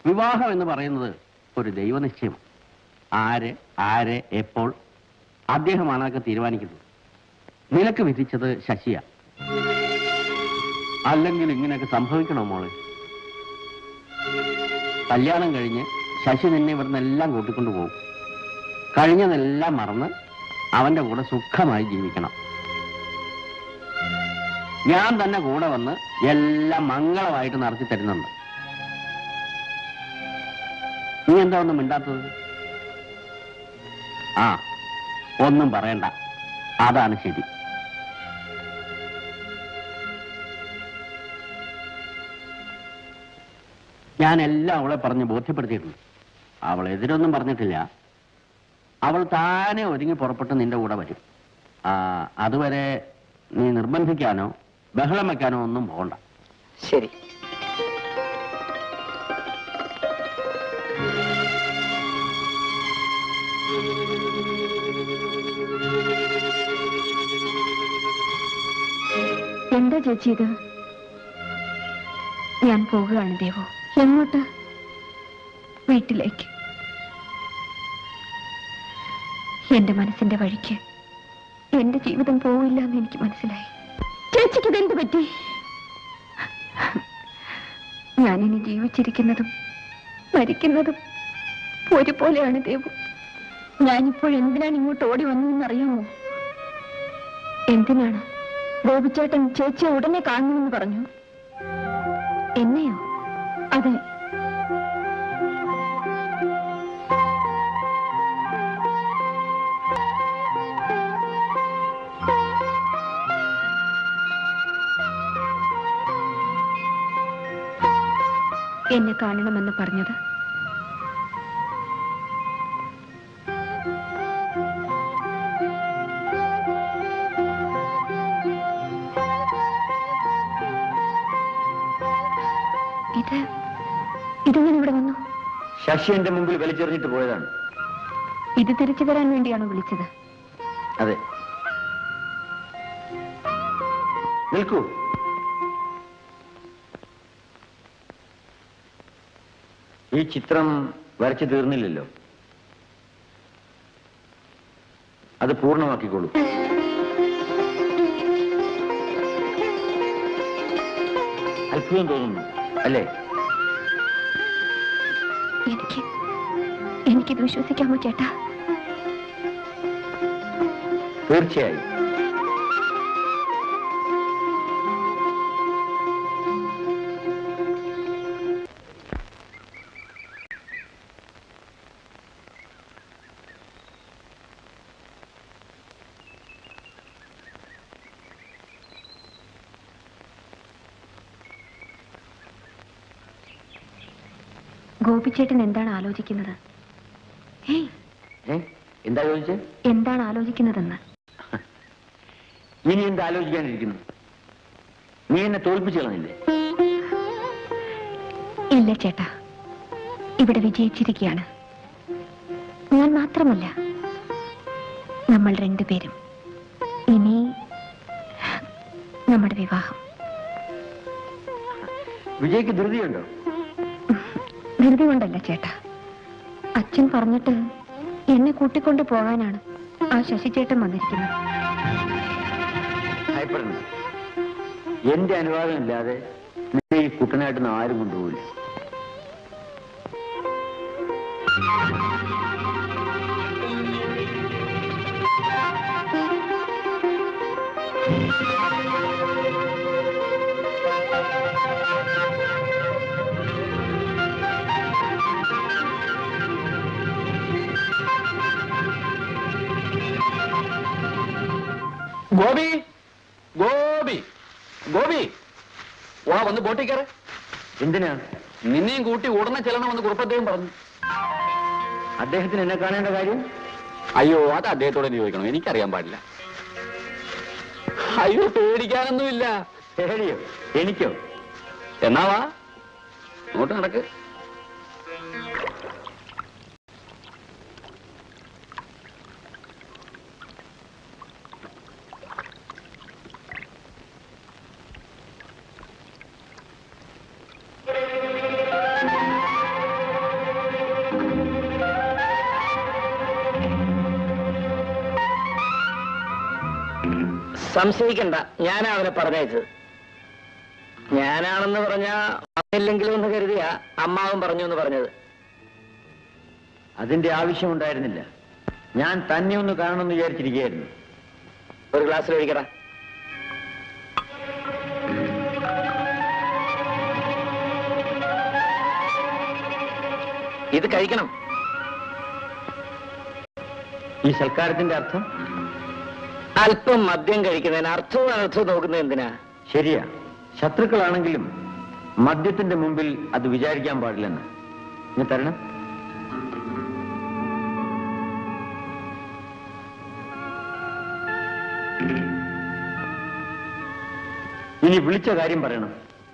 വിവാഹം എന്ന് പറയുന്നത് ഒരു ദൈവനിശ്ചയം ആര് ആര് എപ്പോൾ അദ്ദേഹമാണ് അതൊക്കെ തീരുമാനിക്കുന്നത് നിനക്ക് വിധിച്ചത് ശശിയ അല്ലെങ്കിൽ ഇങ്ങനെയൊക്കെ സംഭവിക്കണോ മോളെ കല്യാണം കഴിഞ്ഞ് ശശി നിന്നെ ഇവിടുന്ന് എല്ലാം കൂട്ടിക്കൊണ്ടു പോകും കഴിഞ്ഞതെല്ലാം മറന്ന് അവന്റെ കൂടെ സുഖമായി ജീവിക്കണം ഞാൻ തന്നെ കൂടെ വന്ന് എല്ലാം മംഗളമായിട്ട് നടത്തി തരുന്നുണ്ട് നീ എന്താ ഒന്നും മിണ്ടാത്തത് ആ ഒന്നും പറയണ്ട അതാണ് ശരി ഞാൻ എല്ലാം അവളെ പറഞ്ഞ് ബോധ്യപ്പെടുത്തിയിട്ടുണ്ട് അവൾ എതിരൊന്നും പറഞ്ഞിട്ടില്ല അവൾ താനെ ഒരുങ്ങി പുറപ്പെട്ട് നിന്റെ കൂടെ വരും ആ അതുവരെ നീ നിർബന്ധിക്കാനോ ബഹളം വെക്കാനോ ഒന്നും പോകണ്ട ശരി എന്താ ചേച്ചി ഇത് ഞാൻ പോവുകയാണ് ദേവു എങ്ങോട്ട് വീട്ടിലേക്ക് എന്റെ മനസ്സിന്റെ വഴിക്ക് എന്റെ ജീവിതം പോവില്ല എന്ന് എനിക്ക് മനസ്സിലായി ചേച്ചിക്ക് ഇതെന്ത് പറ്റി ഞാനിനി ജീവിച്ചിരിക്കുന്നതും മരിക്കുന്നതും ഒരുപോലെയാണ് ദേവു ഞാനിപ്പോൾ എന്തിനാണ് ഇങ്ങോട്ട് ഓടി വന്നതെന്നറിയാമോ എന്തിനാണ് ഗോപിച്ചേട്ടൻ ചേച്ചിയെ ഉടനെ കാണണമെന്ന് പറഞ്ഞു എന്നെയോ അതെ എന്നെ കാണണമെന്ന് പറഞ്ഞത് ഇത് ഇതെങ്ങനെ ഇവിടെ വന്നു ശശി എന്റെ മുമ്പിൽ വലിച്ചെറിഞ്ഞിട്ട് പോയതാണ് ഇത് തിരിച്ചു തരാൻ വേണ്ടിയാണോ വിളിച്ചത് അതെ നിൽക്കൂ ഈ ചിത്രം വരച്ചു തീർന്നില്ലല്ലോ അത് പൂർണ്ണമാക്കിക്കോളൂ അത്ഭുതം തോന്നുന്നു അല്ലേ എനിക്ക് എനിക്കിത് വിശ്വസിക്കാമോ ചേട്ടാ തീർച്ചയായും ഗോപിച്ചേട്ടൻ എന്താണ് ആലോചിക്കുന്നത് ഏയ് ഏ എന്താ ചോദിച്ചേ എന്താണ് ആലോചിക്കുന്നതെന്ന് ഇനി എന്താ ആലോചിക്കാനിരിക്കുന്നു നീ എന്നെ തോൽപ്പിച്ചു കളഞ്ഞില്ലേ ഇല്ല ചേട്ടാ ഇവിടെ വിജയിച്ചിരിക്കുകയാണ് ഞാൻ മാത്രമല്ല നമ്മൾ രണ്ടുപേരും ഇനി നമ്മുടെ വിവാഹം വിജയ്ക്ക് ധൃതിയുണ്ടോ ധൃതി കൊണ്ടല്ല ചേട്ടാ അച്ഛൻ പറഞ്ഞിട്ട് എന്നെ കൂട്ടിക്കൊണ്ട് പോകാനാണ് ആ ശശിചേട്ടൻ വന്നിരിക്കുന്നത് ഭയപ്പെടണം എന്റെ അനുവാദം ഇല്ലാതെ നിന്നെ ഈ കുട്ടനായിട്ട് ആരും കൊണ്ടുപോകില്ല ഗോപി ഗോപി ഗോപി വാ വന്ന് ബോട്ടിൽ കയറ് എന്തിനാ നിന്നെയും കൂട്ടി ഉടനെ ചെല്ലണമെന്ന് കുറുപ്പദ്ദേഹം പറഞ്ഞു അദ്ദേഹത്തിന് എന്നെ കാണേണ്ട കാര്യം അയ്യോ അത് അദ്ദേഹത്തോട് തന്നെ ചോദിക്കണം എനിക്കറിയാൻ പാടില്ല അയ്യോ പേടിക്കാനൊന്നുമില്ല പേടിയോ എനിക്കോ എന്നാ വാ അങ്ങോട്ട് നടക്ക് സംശയിക്കണ്ട ഞാനാ അവനെ പറഞ്ഞയച്ചത് ഞാനാണെന്ന് പറഞ്ഞ വന്നില്ലെങ്കിലും എന്ന് കരുതിയാ അമ്മാവൻ പറഞ്ഞു എന്ന് പറഞ്ഞത് അതിന്റെ ആവശ്യമുണ്ടായിരുന്നില്ല ഞാൻ തന്നെ ഒന്ന് കാണണമെന്ന് വിചാരിച്ചിരിക്കുകയായിരുന്നു ഒരു ഗ്ലാസ്സിൽ ഒഴിക്കടാ ഇത് കഴിക്കണം ഈ സൽക്കാരത്തിന്റെ അർത്ഥം അല്പം മദ്യം കഴിക്കുന്നതിന് അർത്ഥവും അനർത്ഥവും നോക്കുന്നത് എന്തിനാ ശരിയാ ശത്രുക്കളാണെങ്കിലും മദ്യത്തിന്റെ മുമ്പിൽ അത് വിചാരിക്കാൻ പാടില്ലെന്ന് ഇനി തരണം ഇനി വിളിച്ച കാര്യം പറയണം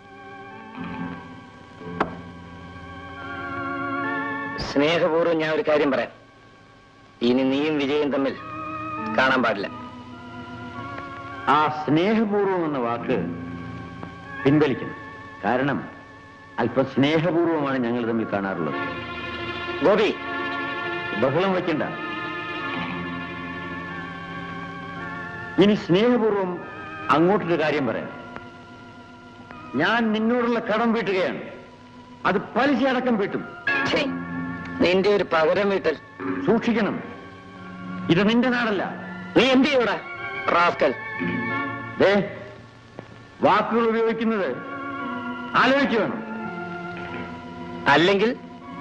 സ്നേഹപൂർവ്വം ഞാൻ ഒരു കാര്യം പറയാം ഇനി നീയും വിജയും തമ്മിൽ കാണാൻ പാടില്ല ആ സ്നേഹപൂർവം എന്ന വാക്ക് പിൻവലിക്കണം കാരണം അല്പം സ്നേഹപൂർവമാണ് ഞങ്ങൾ തമ്മിൽ കാണാറുള്ളത് ഗോപി ബഹളം വയ്ക്കണ്ട ഇനി സ്നേഹപൂർവം അങ്ങോട്ടൊരു കാര്യം പറയാം ഞാൻ നിന്നോടുള്ള കടം വീട്ടുകയാണ് അത് പലിശ അടക്കം വീട്ടും ഛീ, നിന്റെ ഒരു പകരം വീട്ടൽ സൂക്ഷിക്കണം ഇത് നിന്റെ നാടല്ല നീ എന്ത് ചെയ്യൂടാ റാസ്കൽ ദേ വാക്കുകൾ ഉപയോഗിക്കുന്നത് ആലോചിച്ചു വേണം അല്ലെങ്കിൽ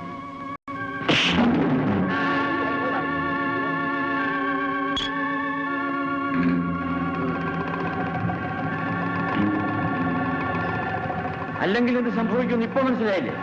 അല്ലെങ്കിൽ എന്ത് സംഭവിക്കുമെന്ന് ഇപ്പൊ മനസ്സിലായില്ലേ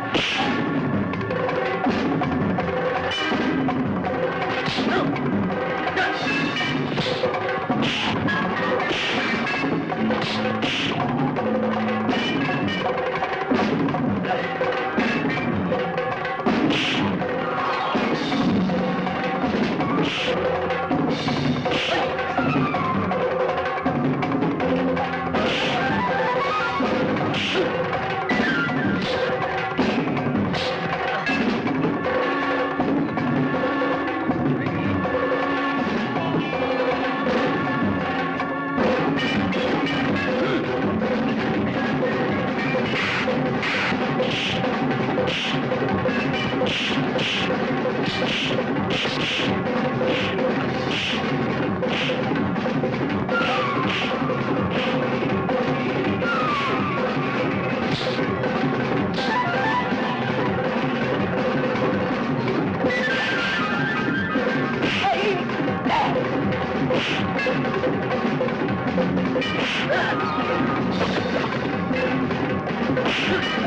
ആ